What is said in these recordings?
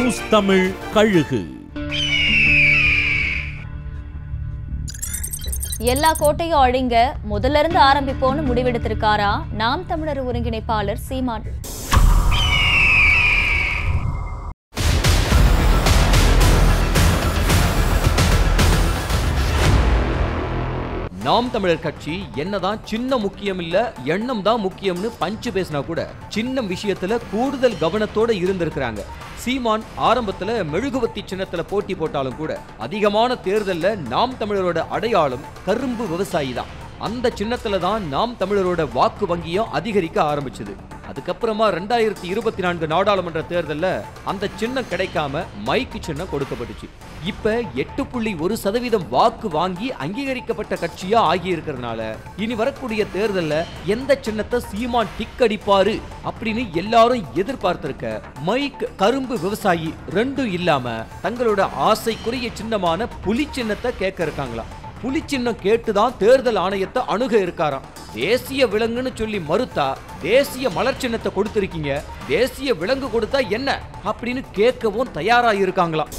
news Tamil கழுகு எல்லா கோட்டையும் அழிங்க முதல்ல இருந்து ஆரம்பிப்போன்னு முடிவெடுத்திருக்காரா நாம் தமிழர் ஒருங்கிணைப்பாளர் சீமான் நாம் தமிழர் கட்சி என்னதான் சின்ன முக்கியம் இல்ல எண்ணம் தான் முக்கியம்னு பஞ்சு பேசினா கூட சின்ன விஷயத்துல கூடுதல் கவனத்தோட இருந்திருக்கிறாங்க சீமான் ஆரம்பத்துல மெழுகுவத்தி சின்னத்துல போட்டி போட்டாலும் கூட அதிகமான தேர்தல்ல நாம் தமிழரோட அடையாளம் கரும்பு விவசாயி தான் அந்த சின்னத்துல தான் நாம் தமிழரோட வாக்கு வங்கியும் அதிகரிக்க ஆரம்பிச்சது அதுக்கப்புறமா ரெண்டாயிரத்தி இருபத்தி நான்கு நாடாளுமன்ற தேர்தல்ல அந்த சின்னம் கிடைக்காம மைக்கு சின்னம் கொடுக்கப்பட்டுச்சு இப்ப எட்டு புள்ளி ஒரு சதவீதம் வாக்கு வாங்கி அங்கீகரிக்கப்பட்ட கட்சியா ஆகி இருக்கிறதுனால இனி வரக்கூடிய தேர்தல்ல எந்த சின்னத்தை சீமான் டிக் அடிப்பாரு அப்படின்னு எல்லாரும் எதிர்பார்த்திருக்க மைக் கரும்பு விவசாயி ரெண்டும் இல்லாம தங்களோட ஆசைக்குரிய சின்னமான புலி சின்னத்தை கேட்க இருக்காங்களாம் புலி சின்னம் கேட்டுதான் தேர்தல் ஆணையத்தை அணுக இருக்காராம் தேசிய விலங்குன்னு சொல்லி மறுத்தா தேசிய மலர் சின்னத்தை கொடுத்திருக்கீங்க தேசிய விலங்கு கொடுத்தா என்ன அப்படின்னு கேட்கவும் தயாரா இருக்காங்களாம்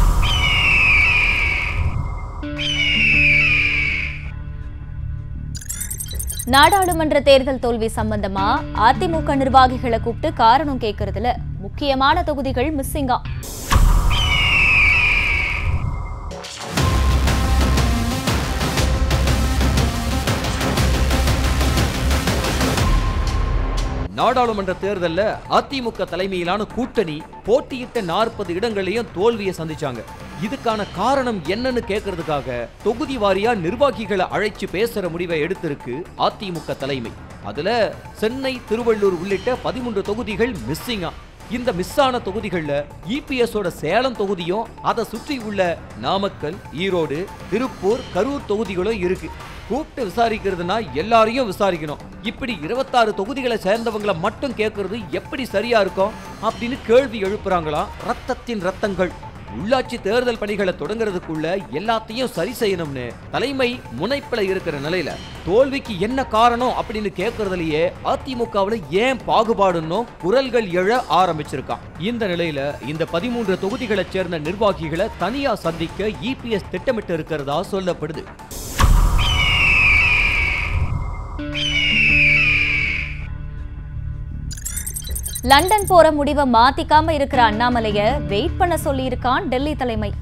நாடாளுமன்ற தேர்தல் தோல்வி சம்பந்தமா அதிமுக நிர்வாகிகளை கூப்பிட்டு காரணம் கேட்கறதுல முக்கியமான தொகுதிகள் மிஸ்ஸிங்கா நாடாளுமன்ற தேர்தல்ல அதிமுக தலைமையிலான கூட்டணி போட்டியிட்ட நாற்பது இடங்களையும் தோல்வியை சந்திச்சாங்க இதுக்கான காரணம் என்னன்னு கேட்கறதுக்காக தொகுதி வாரியா நிர்வாகிகளை அழைச்சு பேசுற முடிவை எடுத்திருக்கு அதிமுக தலைமை அதுல சென்னை திருவள்ளூர் உள்ளிட்ட பதிமூன்று தொகுதிகள் மிஸ்ஸிங்கா இந்த மிஸ் ஆன தொகுதிகள்ல இபிஎஸ் ஓட சேலம் தொகுதியும் அதை சுற்றி உள்ள நாமக்கல் ஈரோடு திருப்பூர் கரூர் தொகுதிகளும் இருக்கு கூப்பிட்டு விசாரிக்கிறதுனா எல்லாரையும் விசாரிக்கணும் இப்படி இருபத்தாறு தொகுதிகளை சேர்ந்தவங்கள மட்டும் கேட்கறது எப்படி சரியா இருக்கும் அப்படின்னு கேள்வி எழுப்புறாங்களாம் ரத்தத்தின் ரத்தங்கள் உள்ளாட்சி தேர்தல் பணிகளை தொடங்குறதுக்குள்ள எல்லாத்தையும் சரி செய்யணும்னு தலைமை முனைப்புல இருக்கிற நிலையில தோல்விக்கு என்ன காரணம் அப்படின்னு கேட்கறதுலயே அதிமுகவுல ஏன் பாகுபாடுன்னு குரல்கள் எழ ஆரம்பிச்சிருக்கான் இந்த நிலையில இந்த பதிமூன்று தொகுதிகளைச் சேர்ந்த நிர்வாகிகளை தனியா சந்திக்க இபிஎஸ் திட்டமிட்டு இருக்கிறதா சொல்லப்படுது லண்டன் போற முடிவை மாத்திக்காம இருக்கிற அண்ணாமலைய வெயிட் பண்ண சொல்லியிருக்கான் டெல்லி தலைமை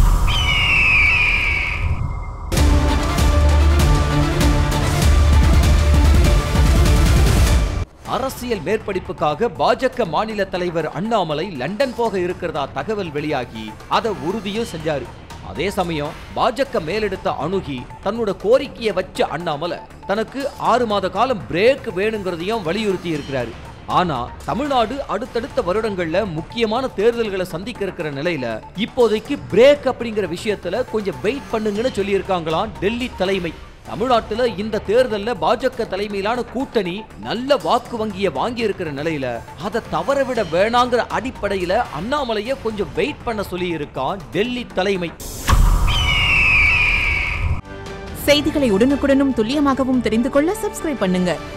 அரசியல் மேற்படிப்புக்காக பாஜக மாநில தலைவர் அண்ணாமலை லண்டன் போக இருக்கிறதா தகவல் வெளியாகி அதை உறுதியும் செஞ்சாரு அதே சமயம் பாஜக மேலெடுத்த அணுகி தன்னோட கோரிக்கையை வச்ச அண்ணாமலை தனக்கு ஆறு மாத காலம் பிரேக் வேணுங்கிறதையும் வலியுறுத்தி இருக்கிறாரு ஆனா தமிழ்நாடு அடுத்தடுத்த வருடங்கள்ல முக்கியமான தேர்தல்களை சந்திக்க இருக்கிற நிலையில இப்போதைக்கு பிரேக் அப்படிங்கிற விஷயத்துல கொஞ்சம் வெயிட் பண்ணுங்கன்னு சொல்லியிருக்காங்களாம் டெல்லி தலைமை தமிழ்நாட்டுல இந்த தேர்தல்ல பாஜக தலைமையிலான கூட்டணி நல்ல வாக்கு வங்கியை வாங்கி இருக்கிற நிலையில அதை தவறவிட வேணாங்கிற அடிப்படையில அண்ணாமலைய கொஞ்சம் வெயிட் பண்ண சொல்லி இருக்கான் டெல்லி தலைமை செய்திகளை உடனுக்குடனும் துல்லியமாகவும் தெரிந்து கொள்ள சப்ஸ்கிரைப் பண்ணுங்க